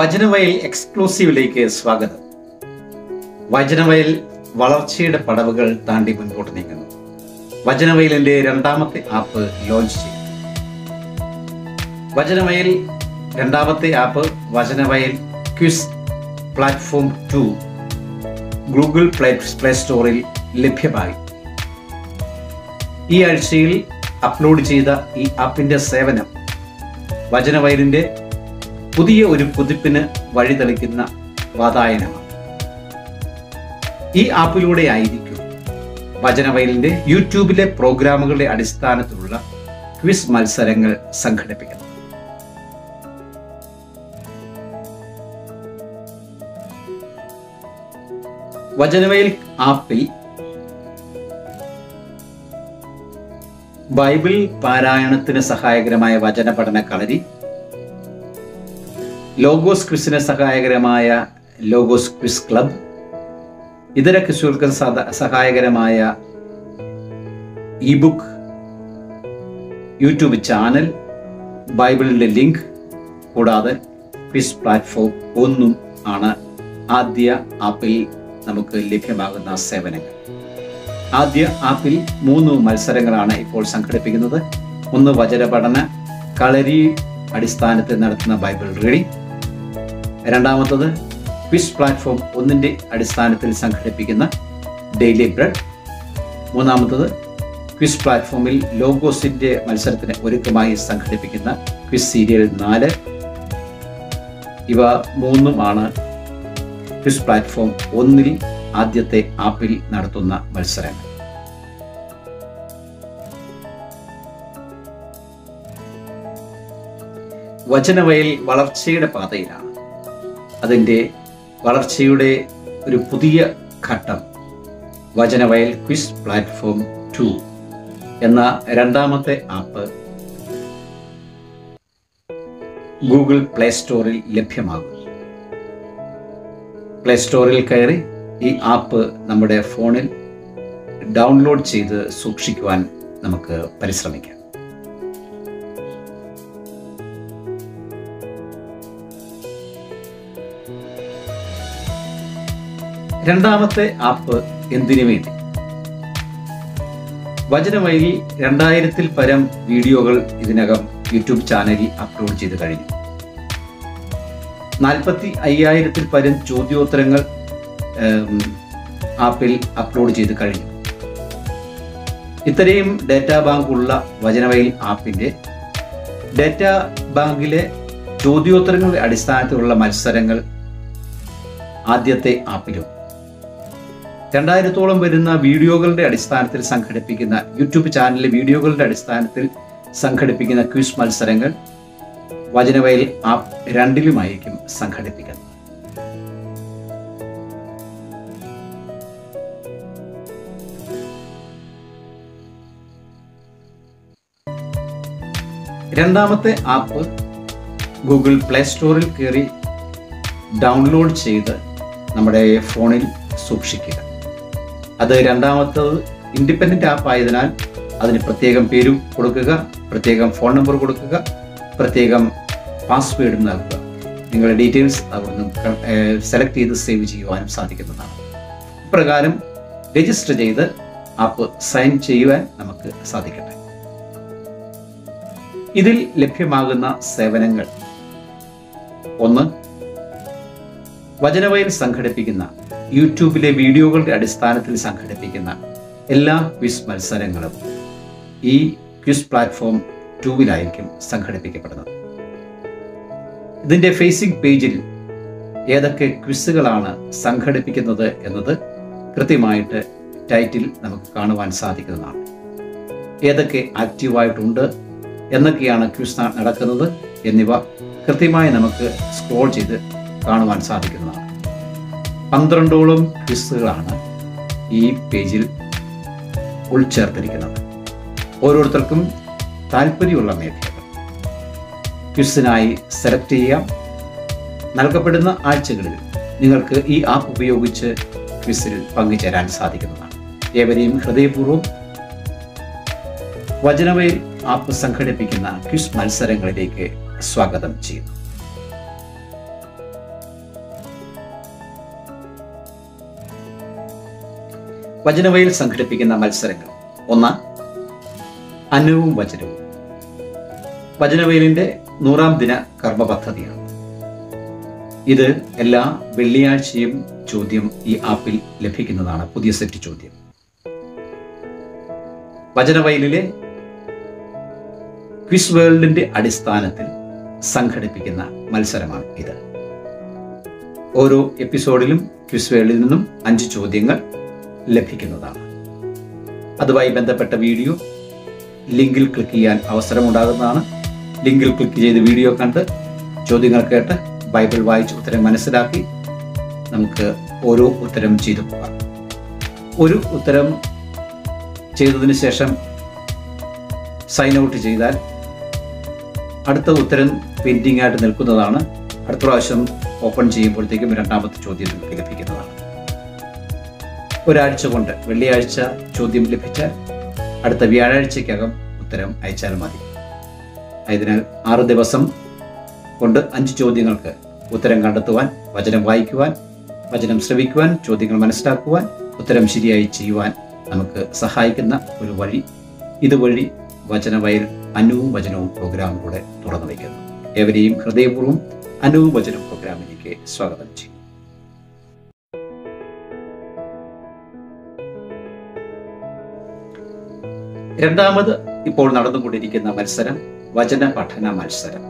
വചനവയൽ എക്സ്ക്ലൂസീവിലേക്ക് സ്വാഗതം വചനവയൽ വളർച്ചയുടെ പടവുകൾ താണ്ടി മുൻപോട്ട് നീങ്ങുന്നു വചനവയലിന്റെ രണ്ടാമത്തെ ആപ്പ് ലോഞ്ച് ചെയ്തു വചനവയൽ രണ്ടാമത്തെ app Vachanavayal quiz platform two Google play play സ്റ്റോറിൽ ലഭ്യമായി ഈ ആഴ്ചയിൽ അപ്ലോഡ് ചെയ്ത ഈ ആപ്പിന്റെ സേവനം വചനവയലിന്റെ പുതിയ ഒരു കുതിപ്പിന് വഴിതെളിക്കുന്ന വാതായനമാണ് ഈ ആപ്പിലൂടെ ആയിരിക്കും വചനവയലിന്റെ യൂട്യൂബിലെ പ്രോഗ്രാമുകളുടെ അടിസ്ഥാനത്തിലുള്ള ക്വിസ് മത്സരങ്ങൾ സംഘടിപ്പിക്കുന്നത് വചനവയൽ ആപ്പിൽ ബൈബിൾ പാരായണത്തിന് സഹായകരമായ വചന പഠന കളരി ലോഗോസ് ക്വിസിന് സഹായകരമായ ലോഗോസ് ക്വിസ് ക്ലബ് ഇതര ക്വിസുകൾക്ക് സദ- സഹായകരമായ ഇ ബുക്ക് യൂട്യൂബ് ചാനൽ ബൈബിളിന്റെ ലിങ്ക് കൂടാതെ ക്വിസ് പ്ലാറ്റ്ഫോം ഒന്നും ആണ് ആദ്യ ആപ്പിൽ നമുക്ക് ലഭ്യമാകുന്ന സേവനങ്ങൾ ആദ്യ ആപ്പിൽ മൂന്ന് മത്സരങ്ങളാണ് ഇപ്പോൾ സംഘടിപ്പിക്കുന്നത് ഒന്ന് വചനപഠന കളരി അടിസ്ഥാനത്തിൽ നടത്തുന്ന ബൈബിൾ റീഡിംഗ് രണ്ടാമത്തത് ക്വിസ് പ്ലാറ്റ്ഫോം ഒന്നിന്റെ അടിസ്ഥാനത്തിൽ സംഘടിപ്പിക്കുന്ന ഡെയിലി ബ്രെഡ് മൂന്നാമത്തത് ക്വിസ് പ്ലാറ്റ്ഫോമിൽ ലോഗോസിന്റെ മത്സരത്തിന് ഒരുക്കമായി സംഘടിപ്പിക്കുന്ന ക്വിസ് സീരിയൽ നാല് ഇവ മൂന്നുമാണ് ക്വിസ് പ്ലാറ്റ്ഫോം ഒന്നിൽ ആദ്യത്തെ ആപ്പിൽ നടത്തുന്ന മത്സരങ്ങൾ വചനവയൽ വളർച്ചയുടെ പാതയിലാണ് അതിൻ്റെ വളർച്ചയുടെ ഒരു പുതിയ ഘട്ടം വചനവയൽ ക്വിസ് പ്ലാറ്റ്ഫോം ടു എന്ന രണ്ടാമത്തെ ആപ്പ് ഗൂഗിൾ പ്ലേ സ്റ്റോറിൽ ലഭ്യമാകും പ്ലേ സ്റ്റോറിൽ കയറി ഈ ആപ്പ് നമ്മുടെ ഫോണിൽ ഡൗൺലോഡ് ചെയ്ത് സൂക്ഷിക്കുവാൻ നമുക്ക് പരിശ്രമിക്കാം രണ്ടാമത്തെ ആപ്പ് എന്തിനു വേണ്ടി വചനവൈകി രണ്ടായിരത്തിൽ പരം വീഡിയോകൾ ഇതിനകം യൂട്യൂബ് ചാനലിൽ അപ്ലോഡ് ചെയ്ത് കഴിഞ്ഞു നാൽപ്പത്തി അയ്യായിരത്തിൽ പരം ചോദ്യോത്തരങ്ങൾ ഏം, ആപ്പിൽ അപ്ലോഡ് ചെയ്ത് കഴിഞ്ഞു ഇത്രയും ഡാറ്റാ ബാങ്ക് ഉള്ള വചനവയൽ ആപ്പിന്റെ ഡാറ്റാ ബാങ്കിലെ ചോദ്യോത്തരങ്ങളുടെ അടിസ്ഥാനത്തിലുള്ള മത്സരങ്ങൾ ആദ്യത്തെ ആപ്പിലും രണ്ടായിരത്തോളം വരുന്ന വീഡിയോകളുടെ അടിസ്ഥാനത്തിൽ സംഘടിപ്പിക്കുന്ന യൂട്യൂബ് ചാനലിലെ വീഡിയോകളുടെ അടിസ്ഥാനത്തിൽ സംഘടിപ്പിക്കുന്ന ക്വിസ് മത്സരങ്ങൾ വചനവയൽ ആപ്പ് രണ്ടിലുമായിരിക്കും സംഘടിപ്പിക്കുന്നത് രണ്ടാമത്തെ ആപ്പ് ഗൂഗിൾ പ്ലേ സ്റ്റോറിൽ കയറി ഡൗൺലോഡ് ചെയ്ത് നമ്മുടെ ഫോണിൽ സൂക്ഷിക്കുക അത് രണ്ടാമത്തത് ഇൻഡിപെൻഡന്റ് ആപ്പ് ആയതിനാൽ അതിന് പ്രത്യേകം പേരും കൊടുക്കുക പ്രത്യേകം ഫോൺ നമ്പർ കൊടുക്കുക പ്രത്യേകം പാസ്വേഡും നൽകുക നിങ്ങളുടെ ഡീറ്റെയിൽസ് അവിടുന്ന് സെലക്ട് ചെയ്ത് സേവ് ചെയ്യുവാനും സാധിക്കുന്നതാണ് ഇപ്രകാരം രജിസ്റ്റർ ചെയ്ത് ആപ്പ് സൈൻ ചെയ്യുവാൻ നമുക്ക് സാധിക്കട്ടെ ഇതിൽ ലഭ്യമാകുന്ന സേവനങ്ങൾ ഒന്ന് വചനവയൽ സംഘടിപ്പിക്കുന്ന യൂട്യൂബിലെ വീഡിയോകളുടെ അടിസ്ഥാനത്തിൽ സംഘടിപ്പിക്കുന്ന എല്ലാ ക്വിസ് മത്സരങ്ങളും ഈ ക്വിസ് പ്ലാറ്റ്ഫോം ടൂവിലായിരിക്കും സംഘടിപ്പിക്കപ്പെടുന്നത് ഇതിന്റെ ഫേസിംഗ് പേജിൽ ഏതൊക്കെ ക്വിസുകളാണ് സംഘടിപ്പിക്കുന്നത് എന്നത് കൃത്യമായിട്ട് ടൈറ്റിൽ നമുക്ക് കാണുവാൻ സാധിക്കുന്നതാണ് ഏതൊക്കെ ആക്റ്റീവായിട്ടുണ്ട് എന്നൊക്കെയാണ് ക്വിസ് ന- നടക്കുന്നത് എന്നിവ കൃത്യമായി നമുക്ക് സ്ക്രോൾ ചെയ്ത് കാണുവാൻ സാധിക്കുന്നതാണ് പന്ത്രണ്ടോളം ക്വിസുകളാണ് ഈ പേജിൽ ഉൾച്ചേർത്തിരിക്കുന്നത് ഓരോരുത്തർക്കും താല്പര്യമുള്ള മേഖലകൾ ക്വിസിനായി സെലക്ട് ചെയ്യാം നൽകപ്പെടുന്ന ആഴ്ചകളിൽ നിങ്ങൾക്ക് ഈ ആപ്പ് ഉപയോഗിച്ച് ക്വിസിൽ പങ്കുചേരാൻ സാധിക്കുന്നതാണ് ഏവരെയും ഹൃദയപൂർവ്വം വചനവയിൽ ആപ്പ് സംഘടിപ്പിക്കുന്ന ക്വിസ് മത്സരങ്ങളിലേക്ക് സ്വാഗതം ചെയ്യുന്നു വചനവയിൽ സംഘടിപ്പിക്കുന്ന മത്സരങ്ങൾ ഒന്ന് അനുവും വചനവും വചനവയലിന്റെ നൂറാം ദിന കർമ്മ പദ്ധതിയാണ് ഇത് എല്ലാ വെള്ളിയാഴ്ചയും ചോദ്യം ഈ ആപ്പിൽ ലഭിക്കുന്നതാണ് പുതിയ സെറ്റ് ചോദ്യം വചനവയലിലെ ക്വിസ് വേൾഡിന്റെ അടിസ്ഥാനത്തിൽ സംഘടിപ്പിക്കുന്ന മത്സരമാണ് ഇത് ഓരോ എപ്പിസോഡിലും ക്വിസ് വേൾഡിൽ നിന്നും അഞ്ച് ചോദ്യങ്ങൾ ലഭിക്കുന്നതാണ് അതുമായി ബന്ധപ്പെട്ട വീഡിയോ ലിങ്കിൽ ക്ലിക്ക് ചെയ്യാൻ അവസരമുണ്ടാകുന്നതാണ് ലിങ്കിൽ ക്ലിക്ക് ചെയ്ത് വീഡിയോ കണ്ട് ചോദ്യങ്ങൾ കേട്ട് ബൈബിൾ വായിച്ച് ഉത്തരം മനസ്സിലാക്കി നമുക്ക് ഓരോ ഉത്തരം ചെയ്തു പോകാം ഒരു ഉത്തരം ചെയ്തതിന് ശേഷം സൈൻ ഔട്ട് ചെയ്താൽ അടുത്ത ഉത്തരം പെൻഡിംഗ് ആയിട്ട് നിൽക്കുന്നതാണ് അടുത്ത പ്രാവശ്യം ഓപ്പൺ ചെയ്യുമ്പോഴത്തേക്കും രണ്ടാമത്തെ ചോദ്യം നമുക്ക് ലഭിക്കുന്നതാണ് ഒരാഴ്ച കൊണ്ട് വെള്ളിയാഴ്ച ചോദ്യം ലഭിച്ചാൽ അടുത്ത വ്യാഴാഴ്ചക്കകം ഉത്തരം അയച്ചാൽ മതി ആയതിനാൽ ആറ് ദിവസം കൊണ്ട് അഞ്ച് ചോദ്യങ്ങൾക്ക് ഉത്തരം കണ്ടെത്തുവാൻ വചനം വായിക്കുവാൻ വചനം ശ്രവിക്കുവാൻ ചോദ്യങ്ങൾ മനസ്സിലാക്കുവാൻ ഉത്തരം ശരിയായി ചെയ്യുവാൻ നമുക്ക് സഹായിക്കുന്ന ഒരു വഴി ഇതുവഴി വചനവയൽ അനുവും വചനവും പ്രോഗ്രാമിലൂടെ തുറന്നു വയ്ക്കുന്നു ഏവരെയും ഹൃദയപൂർവ്വം അനുവും വചനം പ്രോഗ്രാമിലേക്ക് സ്വാഗതം ചെയ്യും രണ്ടാമത് ഇപ്പോൾ നടന്നുകൊണ്ടിരിക്കുന്ന മത്സരം വചന പഠന മത്സരം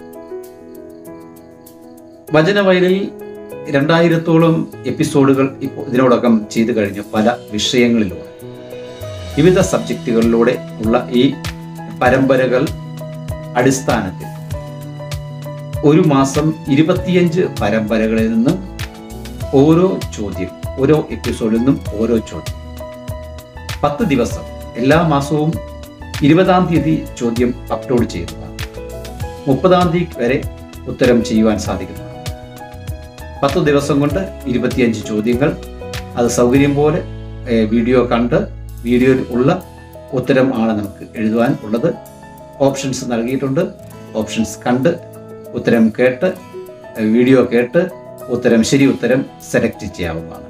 വചനവയലിൽ രണ്ടായിരത്തോളം എപ്പിസോഡുകൾ ഇപ്പോൾ ഇതിനോടകം ചെയ്തു കഴിഞ്ഞു പല വിഷയങ്ങളിലൂടെ വിവിധ സബ്ജക്റ്റുകളിലൂടെ ഉള്ള ഈ പരമ്പരകൾ അടിസ്ഥാനത്തിൽ ഒരു മാസം ഇരുപത്തിയഞ്ച് പരമ്പരകളിൽ നിന്നും ഓരോ ചോദ്യം ഓരോ എപ്പിസോഡിൽ നിന്നും ഓരോ ചോദ്യം പത്ത് ദിവസം എല്ലാ മാസവും ഇരുപതാം തീയതി ചോദ്യം അപ്ലോഡ് ചെയ്യുന്നതാണ് മുപ്പതാം തീയതി വരെ ഉത്തരം ചെയ്യുവാൻ സാധിക്കുന്നതാണ് പത്ത് ദിവസം കൊണ്ട് ഇരുപത്തിയഞ്ച് ചോദ്യങ്ങൾ അത് സൗകര്യം പോലെ ഏഹ്, വീഡിയോ കണ്ട് വീഡിയോയിൽ ഉള്ള ഉത്തരം ആണ് നമുക്ക് എഴുതുവാൻ ഉള്ളത് ഓപ്ഷൻസ് നൽകിയിട്ടുണ്ട് ഓപ്ഷൻസ് കണ്ട് ഉത്തരം കേട്ട് ഏഹ്, വീഡിയോ കേട്ട് ഉത്തരം ശരി ഉത്തരം സെലക്ട് ചെയ്യാവുന്നതാണ്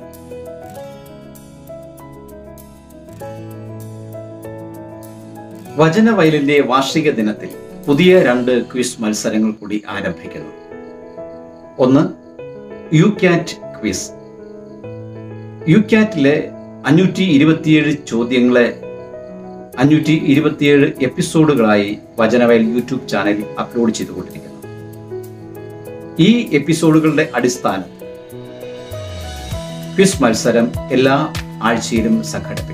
വചനവയലിന്റെ വാർഷിക ദിനത്തിൽ പുതിയ രണ്ട് ക്വിസ് മത്സരങ്ങൾ കൂടി ആരംഭിക്കുന്നു ഒന്ന് യു ക്യാറ്റ് ക്വിസ് യു ക്യാറ്റിലെ അഞ്ഞൂറ്റി ഇരുപത്തിയേഴ് ചോദ്യങ്ങളെ അഞ്ഞൂറ്റി ഇരുപത്തിയേഴ് എപ്പിസോഡുകളായി വചനവയൽ യൂട്യൂബ് ചാനലിൽ അപ്ലോഡ് ചെയ്തുകൊണ്ടിരിക്കുന്നു ഈ എപ്പിസോഡുകളുടെ അടിസ്ഥാനം ക്വിസ് മത്സരം എല്ലാ ആഴ്ചയിലും സംഘടിപ്പിക്കുന്നു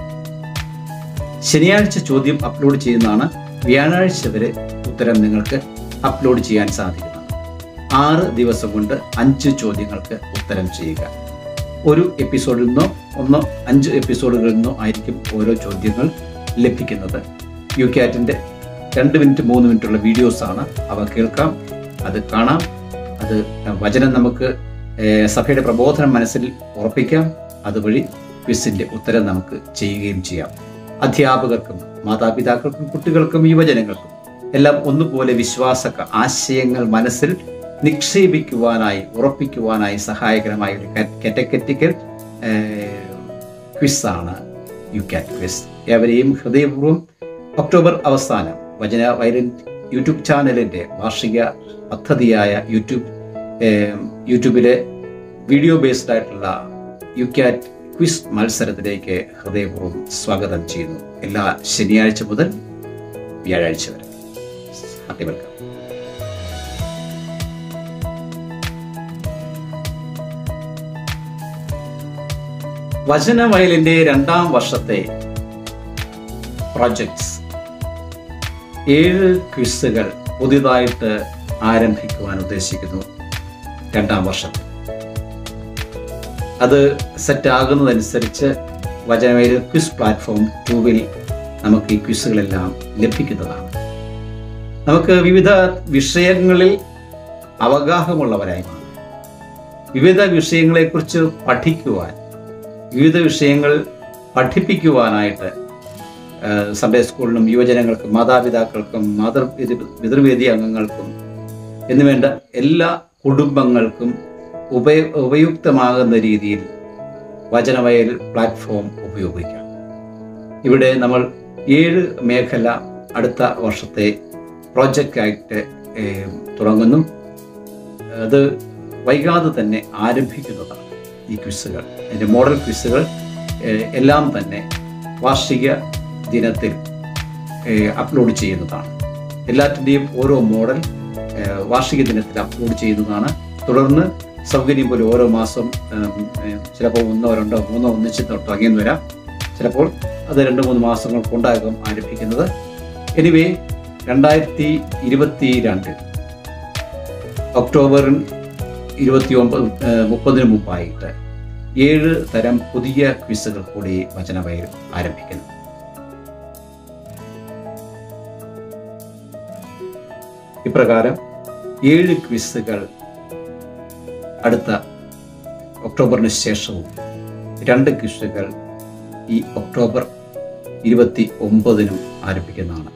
ശനിയാഴ്ച ചോദ്യം അപ്ലോഡ് ചെയ്യുന്നതാണ് വ്യാഴാഴ്ച വരെ ഉത്തരം നിങ്ങൾക്ക് അപ്ലോഡ് ചെയ്യാൻ സാധിക്കുന്നതാണ് ആറ് ദിവസം കൊണ്ട് അഞ്ച് ചോദ്യങ്ങൾക്ക് ഉത്തരം ചെയ്യുക ഒരു എപ്പിസോഡിൽ നിന്നോ ഒന്നോ അഞ്ച് എപ്പിസോഡുകളിൽ നിന്നോ ആയിരിക്കും ഓരോ ചോദ്യങ്ങൾ ലഭിക്കുന്നത് യു ക്യാറ്റിൻ്റെ രണ്ട് മിനിറ്റ് മൂന്ന് മിനിറ്റുള്ള വീഡിയോസാണ് അവ കേൾക്കാം അത് കാണാം അത് വചനം നമുക്ക് ഏഹ്, സഭയുടെ പ്രബോധനം മനസ്സിൽ ഉറപ്പിക്കാം അതുവഴി ക്വിസിൻ്റെ ഉത്തരം നമുക്ക് ചെയ്യുകയും ചെയ്യാം അധ്യാപകർക്കും മാതാപിതാക്കൾക്കും കുട്ടികൾക്കും യുവജനങ്ങൾക്കും എല്ലാം ഒന്നുപോലെ വിശ്വാസ ആശയങ്ങൾ മനസ്സിൽ നിക്ഷേപിക്കുവാനായി ഉറപ്പിക്കുവാനായി സഹായകരമായ ഒരു കാറ്റഗറ്റിക്കൽ ക്വിസാണ് യു ക്യാറ്റ് ക്വിസ് ഏവരെയും ഹൃദയപൂർവ്വം ഒക്ടോബർ അവസാനം വചന വയലിൻ യൂട്യൂബ് ചാനലിൻ്റെ വാർഷിക പദ്ധതിയായ യൂട്യൂബ് ഏഹ്, യൂട്യൂബിലെ വീഡിയോ ബേസ്ഡ് ആയിട്ടുള്ള യു ക്യാറ്റ് ക്വിസ് മത്സരത്തിലേക്ക് ഹൃദയപൂർവ്വം സ്വാഗതം ചെയ്യുന്നു എല്ലാ ശനിയാഴ്ച മുതൽ വ്യാഴാഴ്ച വരെ ഹാപ്പി വെൽക്കം വചനവയലിന്റെ രണ്ടാം വർഷത്തെ പ്രോജക്ട്സ് ഏഴ് ക്വിസുകൾ പുതിയതായിട്ട് ആരംഭിക്കുവാൻ ഉദ്ദേശിക്കുന്നു രണ്ടാം വർഷത്തിൽ അത് സെറ്റ് ആകുന്നതനുസരിച്ച് വചനവയൽ ക്വിസ് പ്ലാറ്റ്ഫോം ടൂവിൽ നമുക്ക് ഈ ക്വിസുകളെല്ലാം ലഭിക്കുന്നതാണ് നമുക്ക് വിവിധ വിഷയങ്ങളിൽ അവഗാഹമുള്ളവരായി മാറും വിവിധ വിഷയങ്ങളെക്കുറിച്ച് പഠിക്കുവാൻ വിവിധ വിഷയങ്ങൾ പഠിപ്പിക്കുവാനായിട്ട് ഏഹ്, സൺഡേ സ്കൂളിനും യുവജനങ്ങൾക്കും മാതാപിതാക്കൾക്കും മാതൃ പിതൃ- പിതൃവേദി അംഗങ്ങൾക്കും എന്നുവേണ്ട എല്ലാ കുടുംബങ്ങൾക്കും ഉപയ ഉപയുക്തമാകുന്ന രീതിയിൽ വചനവയൽ പ്ലാറ്റ്ഫോം ഉപയോഗിക്കാം ഇവിടെ നമ്മൾ ഏഴ് മേഖല അടുത്ത വർഷത്തെ പ്രോജക്റ്റായിട്ട് ഏഹ്, തുടങ്ങുന്നു അത് വൈകാതെ തന്നെ ആരംഭിക്കുന്നതാണ് ഈ ക്വിസുകൾ അതിൻ്റെ മോഡൽ ക്വിസുകൾ ഏഹ്, എല്ലാം തന്നെ വാർഷിക ദിനത്തിൽ ഏഹ്, അപ്ലോഡ് ചെയ്യുന്നതാണ് എല്ലാറ്റിൻ്റെയും ഓരോ മോഡൽ ഏഹ്, വാർഷിക ദിനത്തിൽ അപ്ലോഡ് ചെയ്യുന്നതാണ് തുടർന്ന് സൗകര്യം പോലെ ഓരോ മാസം ഏഹ്, ഏഹ്, ചിലപ്പോൾ ഒന്നോ രണ്ടോ മൂന്നോ ഒന്നിച്ച് തുടങ്ങിയെന്ന് വരാം ചിലപ്പോൾ അത് രണ്ട് മൂന്ന് മാസങ്ങൾ കൊണ്ടാകും ആരംഭിക്കുന്നത് എനിവേ രണ്ടായിരത്തി ഇരുപത്തി രണ്ട് ഒക്ടോബർ ഇരുപത്തി ഒമ്പത് മുപ്പതിന് മുമ്പായിട്ട് ഏഴ് തരം പുതിയ ക്വിസുകൾ കൂടി വചനവയൽ ആരംഭിക്കുന്നു ഇപ്രകാരം ഏഴ് ക്വിസുകൾ അടുത്ത ഒക്ടോബറിന് ശേഷവും രണ്ട് ക്വിസുകൾ ഈ ഒക്ടോബർ ഇരുപത്തി ഒമ്പതിനും ആരംഭിക്കുന്നതാണ്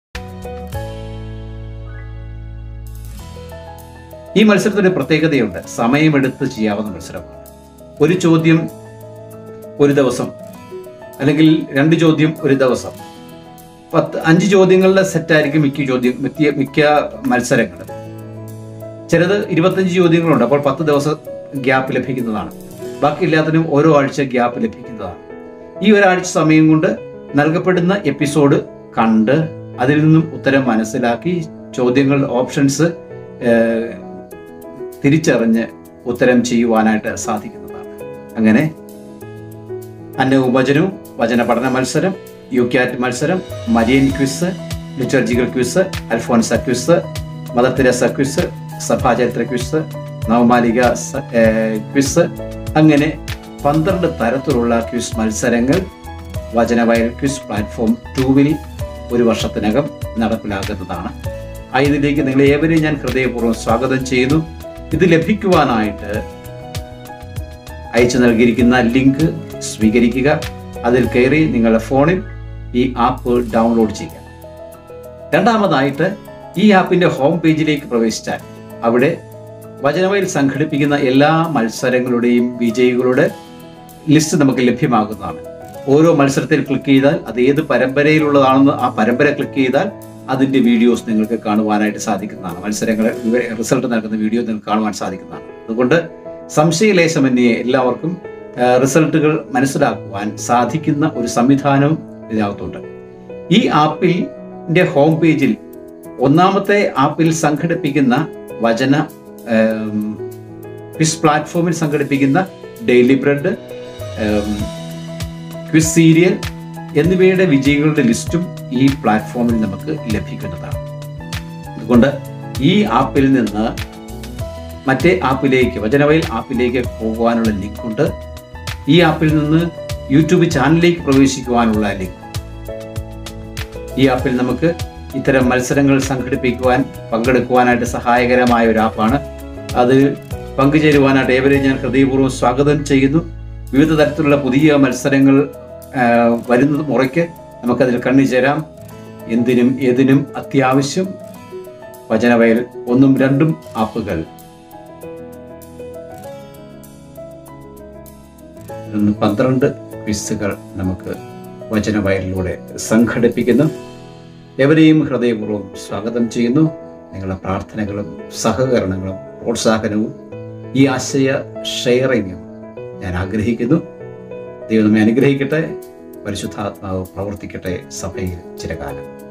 ഈ മത്സരത്തിന് പ്രത്യേകതയുണ്ട് സമയമെടുത്ത് ചെയ്യാവുന്ന മത്സരമാണ് ഒരു ചോദ്യം ഒരു ദിവസം അല്ലെങ്കിൽ രണ്ട് ചോദ്യം ഒരു ദിവസം പത്ത് അഞ്ച് ചോദ്യങ്ങളുടെ സെറ്റായിരിക്കും മിക്ക ചോദ്യം മിക്ക മിക്ക മത്സരങ്ങൾ ചിലത് ഇരുപത്തഞ്ച് ചോദ്യങ്ങളുണ്ട് അപ്പോൾ പത്ത് ദിവസം ഗ്യാപ്പ് ലഭിക്കുന്നതാണ് ബാക്കി എല്ലാത്തിനും ഓരോ ആഴ്ച ഗ്യാപ്പ് ലഭിക്കുന്നതാണ് ഈ ഒരാഴ്ച സമയം കൊണ്ട് നൽകപ്പെടുന്ന എപ്പിസോഡ് കണ്ട് അതിൽ നിന്നും ഉത്തരം മനസ്സിലാക്കി ചോദ്യങ്ങളുടെ ഓപ്ഷൻസ് ഏഹ്, തിരിച്ചറിഞ്ഞ് ഉത്തരം ചെയ്യുവാനായിട്ട് സാധിക്കുന്നതാണ് അങ്ങനെ അന്നവും വചനവും വചന പഠന മത്സരം യു ക്യാറ്റ് മത്സരം Marian quiz liturgical quiz Alphonsa quiz Mother Teresa quiz സഭാചരിത്ര ക്വിസ് നവമാലിക സ- ഏഹ് ക്വിസ് അങ്ങനെ പന്ത്രണ്ട് തരത്തിലുള്ള ക്വിസ് മത്സരങ്ങൾ വചനവയൽ ക്വിസ് പ്ലാറ്റ്ഫോം ടൂവിൽ ഒരു വർഷത്തിനകം നടപ്പിലാക്കുന്നതാണ് ആ ഇതിലേക്ക് നിങ്ങൾ ഏവരെയും ഞാൻ ഹൃദയപൂർവ്വം സ്വാഗതം ചെയ്യുന്നു ഇത് ലഭിക്കുവാനായിട്ട് അയച്ചു നൽകിയിരിക്കുന്ന ലിങ്ക് സ്വീകരിക്കുക അതിൽ കയറി നിങ്ങളുടെ ഫോണിൽ ഈ ആപ്പ് ഡൗൺലോഡ് ചെയ്യുക രണ്ടാമതായിട്ട് ഈ ആപ്പിന്റെ ഹോം പേജിലേക്ക് പ്രവേശിച്ചാൽ അവിടെ വചനവയിൽ സംഘടിപ്പിക്കുന്ന എല്ലാ മത്സരങ്ങളുടെയും വിജയികളുടെ ലിസ്റ്റ് നമുക്ക് ലഭ്യമാകുന്നതാണ് ഓരോ മത്സരത്തിൽ ക്ലിക്ക് ചെയ്താൽ അത് ഏത് പരമ്പരയിലുള്ളതാണെന്ന് ആ പരമ്പര ക്ലിക്ക് ചെയ്താൽ അതിന്റെ വീഡിയോസ് നിങ്ങൾക്ക് കാണുവാനായിട്ട് സാധിക്കുന്നതാണ് മത്സരങ്ങൾ റിസൾട്ട് നൽകുന്ന വീഡിയോ നിങ്ങൾക്ക് കാണുവാൻ സാധിക്കുന്നതാണ് അതുകൊണ്ട് സംശയലേശമന്യേ എല്ലാവർക്കും ആ, റിസൾട്ടുകൾ മനസ്സിലാക്കുവാൻ സാധിക്കുന്ന ഒരു സംവിധാനവും ഇതിനകത്തുണ്ട് ഈ ആപ്പിന്റെ ഹോം പേജിൽ ഒന്നാമത്തെ ആപ്പിൽ സംഘടിപ്പിക്കുന്ന വചന ക്വിസ് പ്ലാറ്റ്ഫോമിൽ സംഘടിപ്പിക്കുന്ന ഡെയിലി ബ്രെഡ് ക്വിസ് സീരിയൽ എന്നിവയുടെ വിജയികളുടെ ലിസ്റ്റും ഈ പ്ലാറ്റ്ഫോമിൽ നമുക്ക് ലഭിക്കുന്നതാണ് അതുകൊണ്ട് ഈ ആപ്പിൽ നിന്ന് മറ്റേ ആപ്പിലേക്ക് വചനവയൽ ആപ്പിലേക്ക് പോകുവാനുള്ള ലിങ്ക് ഉണ്ട് ഈ ആപ്പിൽ നിന്ന് യൂട്യൂബ് ചാനലിലേക്ക് പ്രവേശിക്കുവാനുള്ള ലിങ്ക് ഈ ആപ്പിൽ നമുക്ക് ഇത്തരം മത്സരങ്ങൾ സംഘടിപ്പിക്കുവാൻ പങ്കെടുക്കുവാനായിട്ട് സഹായകരമായ ഒരു ആപ്പാണ് അത് പങ്കുചേരുവാനായിട്ട് ഏവരെയും ഞാൻ ഹൃദയപൂർവ്വം സ്വാഗതം ചെയ്യുന്നു വിവിധ തരത്തിലുള്ള പുതിയ മത്സരങ്ങൾ ആ, വരുന്ന മുറയ്ക്ക് നമുക്കതിൽ കണ്ണുചേരാം എന്തിനും ഏതിനും അത്യാവശ്യം വചനവയൽ ഒന്നും രണ്ടും ആപ്പുകൾ ഇന്ന് പന്ത്രണ്ട് ക്വിസുകൾ നമുക്ക് വചനവയലിലൂടെ സംഘടിപ്പിക്കുന്നു എവരെയും ഹൃദയപൂർവ്വം സ്വാഗതം ചെയ്യുന്നു നിങ്ങളുടെ പ്രാർത്ഥനകളും സഹകരണങ്ങളും പ്രോത്സാഹനവും ഈ ആശയ ഷെയറിങ്ങും ഞാൻ ആഗ്രഹിക്കുന്നു ദൈവം നമ്മെ അനുഗ്രഹിക്കട്ടെ പരിശുദ്ധാത്മാവ് പ്രവർത്തിക്കട്ടെ സഭയിൽ ചിരകാലം